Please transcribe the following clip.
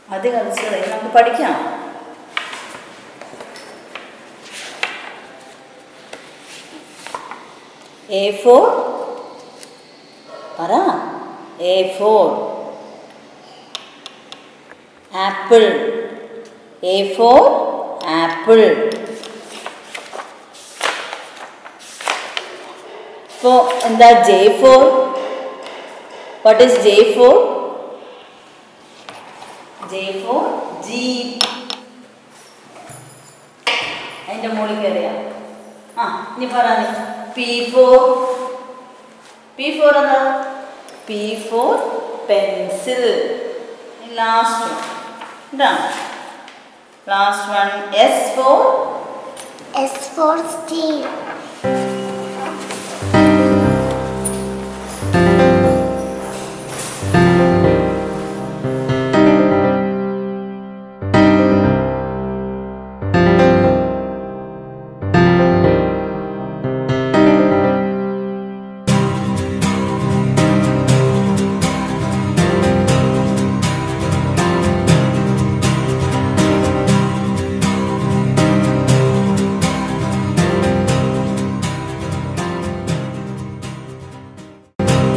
അത് കളിച്ച് നമുക്ക് പഠിക്കാം എ ഫോർ പറ A for apple A for apple ഇപ്പോൾ എന്താ J for what is J for J for jeep അതിൻ്റെ മുകളിൽ കയറിയാ ആ ഇനി പറ പി ഫോർ പി ഫോർ എന്താ P for pencil last one ഇതാണ് last one S for S for steel.